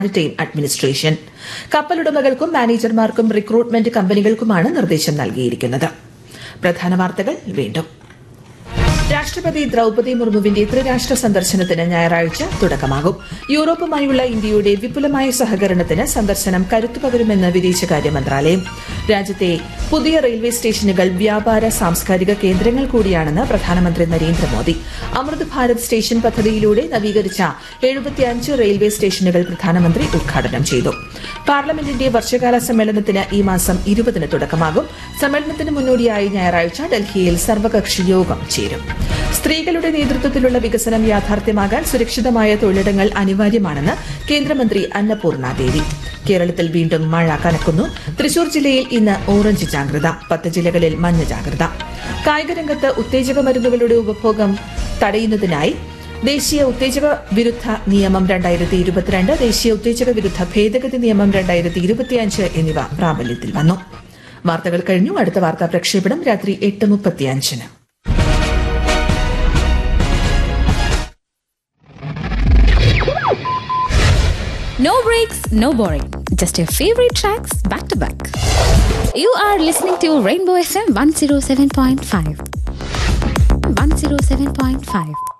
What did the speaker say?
Maritime administration കപ്പലുടമകൾക്കും മാനേജർമാർക്കും recruitment കമ്പനികൾക്കുമാണ് നിർദ്ദേശം നൽകിയിരിക്കുന്നത് പ്രധാന വാർത്തകൾ വീണ്ടും രാഷ്ട്രപതി ദ്രൌപതി മുർമുവിന്റെ ത്രിരാഷ്ട്ര സന്ദർശനത്തിന് ഞായറാഴ്ച തുടക്കമാകും യൂറോപ്പുമായുള്ള ഇന്ത്യയുടെ വിപുലമായ സഹകരണത്തിന് സന്ദർശനം കരുത്തുപകരുമെന്ന് വിദേശകാര്യ മന്ത്രാലയം രാജ്യത്തെ പുതിയ റെയിൽവേ സ്റ്റേഷനുകൾ വ്യാപാര സാംസ്കാരിക കേന്ദ്രങ്ങൾ കൂടിയാണെന്ന് പ്രധാനമന്ത്രി നരേന്ദ്രമോദി അമൃത് ഭാരത് സ്റ്റേഷൻ പദ്ധതിയിലൂടെ നവീകരിച്ച എഴുപത്തിയഞ്ച് റെയിൽവേ സ്റ്റേഷനുകൾ പ്രധാനമന്ത്രി ഉദ്ഘാടനം ചെയ്തു പാർലമെന്റിന്റെ വർഷകാല സമ്മേളനത്തിന് ഈ മാസം ഇരുപതിന് തുടക്കമാകും സമ്മേളനത്തിന് മുന്നോടിയായി ഞായറാഴ്ച ഡൽഹിയിൽ സർവകക്ഷി യോഗം ചേരും സ്ത്രീകളുടെ നേതൃത്വത്തിലുള്ള വികസനം യാഥാർത്ഥ്യമാകാൻ സുരക്ഷിതമായ തൊഴിലിടങ്ങൾ അനിവാര്യമാണെന്ന് കേന്ദ്രമന്ത്രി അന്നപൂർണ ദേവി കേരളത്തിൽ വീണ്ടും മഴ കനക്കുന്നു തൃശൂർ ജില്ലയിൽ ഇന്ന് ഓറഞ്ച് ജാഗ്രത പത്ത് ജില്ലകളിൽ മഞ്ഞ ജാഗ്രത കായികരംഗത്ത് ഉത്തേജക മരുന്നുകളുടെ ഉപഭോഗം തടയുന്നതിനായി ദേശീയ ഉത്തേജക വിരുദ്ധ നിയമം രണ്ടായിരത്തി ഇരുപത്തിരണ്ട് ദേശീയ ഉത്തേജക വിരുദ്ധ ഭേദഗതി നിയമം രണ്ടായിരത്തി ഇരുപത്തിയഞ്ച് എന്നിവ പ്രാബല്യത്തിൽ വന്നു വാർത്തകൾ കഴിഞ്ഞു അടുത്ത വാർത്താ പ്രക്ഷേപണം രാത്രി എട്ട് മുപ്പത്തിയഞ്ചിന് No breaks, no boring. Just your favorite tracks back to back. You are listening to Rainbow FM 107.5. 107.5.